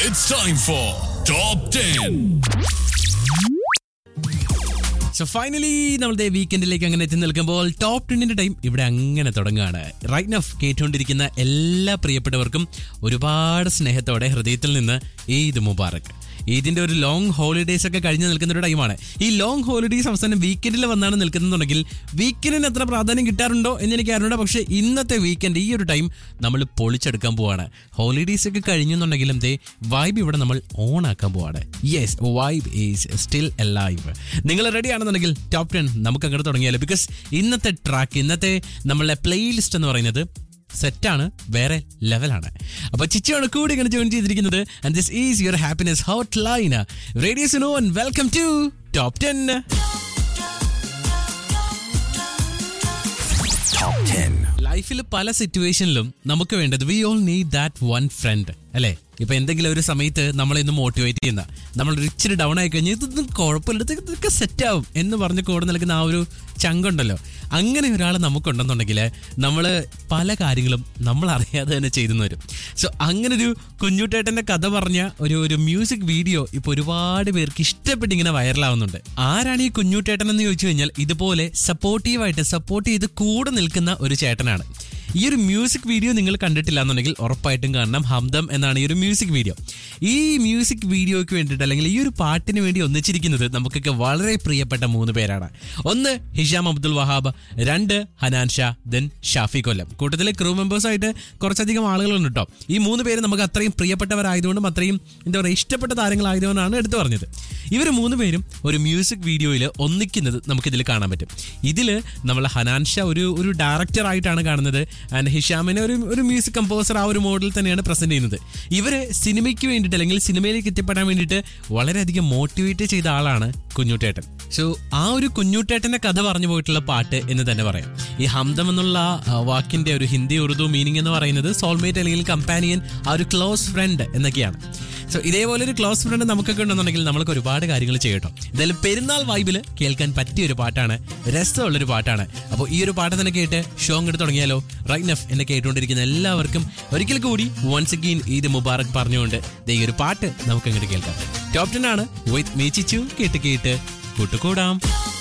It's time for Top 10. So finally നമ്മളുടെ വീക്കെൻഡിലേക്ക് അങ്ങനെ എത്തി നിൽക്കുമ്പോൾ ടോപ്പ് ടെന്നിന്റെ ടൈം ഇവിടെ അങ്ങനെ തുടങ്ങുകയാണ് റൈറ്റ് നഫ് കേട്ടുകൊണ്ടിരിക്കുന്ന എല്ലാ പ്രിയപ്പെട്ടവർക്കും ഒരുപാട് സ്നേഹത്തോടെ ഹൃദയത്തിൽ നിന്ന് ഈദ് മുബാറക് ഈദിന്റെ ഒരു ലോങ് ഹോളിഡേയ്സ് ഒക്കെ കഴിഞ്ഞ് നിൽക്കുന്ന ഒരു ടൈമാണ് ഈ ലോങ് ഹോളിഡേയ്സ് അവസാനം വീക്കെൻഡിൽ വന്നാണ് നിൽക്കുന്നുണ്ടെങ്കിൽ വീക്കെൻഡിന് എത്ര പ്രാധാന്യം കിട്ടാറുണ്ടോ എന്ന് എനിക്ക് അറിഞ്ഞൂടാ പക്ഷേ ഇന്നത്തെ വീക്കെൻഡ് ഈ ഒരു ടൈം നമ്മൾ പൊളിച്ചെടുക്കാൻ പോവാണ് ഹോളിഡേയ്സ് ഒക്കെ കഴിഞ്ഞെന്നുണ്ടെങ്കിലും ദേ വൈബ് ഇവിടെ നമ്മൾ ഓൺ ആക്കാൻ പോവാണ് yes vibe is still live നിങ്ങൾ റെഡി ആണെന്നുണ്ടെങ്കിൽ ടോപ്പ് ടെൻ നമുക്ക് അങ്ങോട്ട് തുടങ്ങിയാലോ ബിക്കോസ് ഇന്നത്തെ ട്രാക്ക് ഇന്നത്തെ നമ്മളുടെ പ്ലേലിസ്റ്റ് എന്ന് പറയുന്നത് സെറ്റാണ് വേറെ ലെവലാണ് അപ്പൊ ചിച്ചയാണ് കൂടി ഇങ്ങനെ ജോയിൻ ചെയ്തിരിക്കുന്നത് and this is your happiness hot line radios no welcome to top ten ലൈഫിൽ പല സിറ്റുവേഷനിലും നമുക്ക് വേണ്ടത് we all need that one friend അല്ലേ ഇപ്പൊ എന്തെങ്കിലും ഒരു സമയത്ത് നമ്മളെ ഒന്ന് മോട്ടിവേറ്റ് ചെയ്യുന്ന നമ്മൾ ഒരു ഇച്ചിരി ഡൗൺ ആയി കഴിഞ്ഞാൽ ഇതൊന്നും കുഴപ്പമില്ല ഇതൊക്കെ- ഇതൊക്കെ സെറ്റ് ആവും എന്ന് പറഞ്ഞ് കൂടെ നിൽക്കുന്ന ആ ഒരു ചങ്കുണ്ടല്ലോ അങ്ങനെ ഒരാൾ നമുക്കുണ്ടെന്നുണ്ടെങ്കിൽ നമ്മൾ പല കാര്യങ്ങളും നമ്മൾ അറിയാതെ തന്നെ ചെയ്തു വരും സോ അങ്ങനെ ഒരു കുഞ്ഞുട്ടേട്ടന്റെ കഥ പറഞ്ഞ ഒരു ഒരു മ്യൂസിക് വീഡിയോ ഇപ്പൊ ഒരുപാട് പേർക്ക് ഇഷ്ടപ്പെട്ട് ഇങ്ങനെ വൈറലാവുന്നുണ്ട് ആരാണ് ഈ കുഞ്ഞുട്ടേട്ടൻ എന്ന് ചോദിച്ചു കഴിഞ്ഞാൽ ഇതുപോലെ സപ്പോർട്ടീവായിട്ട് സപ്പോർട്ട് ചെയ്ത് കൂടെ നിൽക്കുന്ന ഒരു ചേട്ടനാണ് ഈ ഒരു മ്യൂസിക് വീഡിയോ നിങ്ങൾ കണ്ടിട്ടില്ല എന്നുണ്ടെങ്കിൽ ഉറപ്പായിട്ടും കാണണം ഹംദം എന്നാണ് ഈ ഒരു മ്യൂസിക് വീഡിയോ ഈ മ്യൂസിക് വീഡിയോയ്ക്ക് വേണ്ടിയിട്ട് അല്ലെങ്കിൽ ഈ ഒരു പാട്ടിന് വേണ്ടി ഒന്നിച്ചിരിക്കുന്നത് നമുക്കൊക്കെ വളരെ പ്രിയപ്പെട്ട മൂന്ന് പേരാണ് ഒന്ന് ഹിഷാം അബ്ദുൽ വഹാബ് രണ്ട് ഹനാൻ ഷാ ദെൻ ഷാഫി കൊല്ലം കൂട്ടത്തിലെ ക്രൂ മെമ്പേഴ്സ് ആയിട്ട് കുറച്ചധികം ആളുകളുണ്ട് കേട്ടോ ഈ മൂന്ന് പേര് നമുക്ക് അത്രയും പ്രിയപ്പെട്ടവരായതുകൊണ്ടും അത്രയും എന്താ പറയുക ഇഷ്ടപ്പെട്ട താരങ്ങളായതുകൊണ്ടാണ് എടുത്തു പറഞ്ഞത് ഇവർ മൂന്ന് പേരും ഒരു മ്യൂസിക് വീഡിയോയിൽ ഒന്നിക്കുന്നത് നമുക്കിതിൽ കാണാൻ പറ്റും ഇതിൽ നമ്മൾ ഹനാൻ ഷാ ഒരു ഒരു ഡയറക്ടർ ആയിട്ടാണ് കാണുന്നത് ആൻഡ് ഹിഷാമിനെ ഒരു ഒരു മ്യൂസിക് കമ്പോസർ ആ ഒരു മോഡൽ തന്നെയാണ് പ്രസന്റ് ചെയ്യുന്നത് ഇവരെ സിനിമയ്ക്ക് വേണ്ടിയിട്ട് അല്ലെങ്കിൽ സിനിമയിലേക്ക് എത്തിപ്പെടാൻ വേണ്ടിയിട്ട് വളരെയധികം മോട്ടിവേറ്റ് ചെയ്ത ആളാണ് കുഞ്ഞുട്ടേട്ടൻ സോ ആ ഒരു കുഞ്ഞുട്ടേട്ടന്റെ കഥ പറഞ്ഞു പോയിട്ടുള്ള പാട്ട് എന്ന് തന്നെ പറയാം ഈ ഹംദം എന്നുള്ള ആ, വാക്കിന്റെ ഒരു ഹിന്ദി ഉറുദു മീനിങ് എന്ന് പറയുന്നത് സോൾമേറ്റ് അല്ലെങ്കിൽ കമ്പാനിയൻ ആ ഒരു ക്ലോസ് ഫ്രണ്ട് എന്നൊക്കെയാണ് സോ ഇതേപോലെ ഒരു ക്ലോസ് ഫ്രണ്ട് നമുക്കൊക്കെ ഉണ്ടെന്നുണ്ടെങ്കിൽ നമ്മൾക്ക് ഒരുപാട് കാര്യങ്ങൾ ചെയ്യട്ടോ എന്തായാലും പെരുന്നാൾ വൈബിൽ കേൾക്കാൻ പറ്റിയ ഒരു പാട്ടാണ് രസമുള്ളൊരു പാട്ടാണ് അപ്പോൾ ഈ ഒരു പാട്ട് തന്നെ കേട്ട് ഷോ അങ്ങോട്ട് തുടങ്ങിയാലോ റൈറ്റ് നഫ് എന്നെ കേട്ടുകൊണ്ടിരിക്കുന്ന എല്ലാവർക്കും ഒരിക്കൽ കൂടി വൺസ് അഗെയിൻ ഈദ് മുബാറക് പറഞ്ഞുകൊണ്ട് ദേ ഈ ഒരു പാട്ട് നമുക്ക് അങ്ങോട്ട് കേൾക്കാം ടോപ് ടെൻ ആണ് വിത്ത് മീച്ചിച്ചു കേട്ട് കേട്ട് കൂട്ടുകൂടാം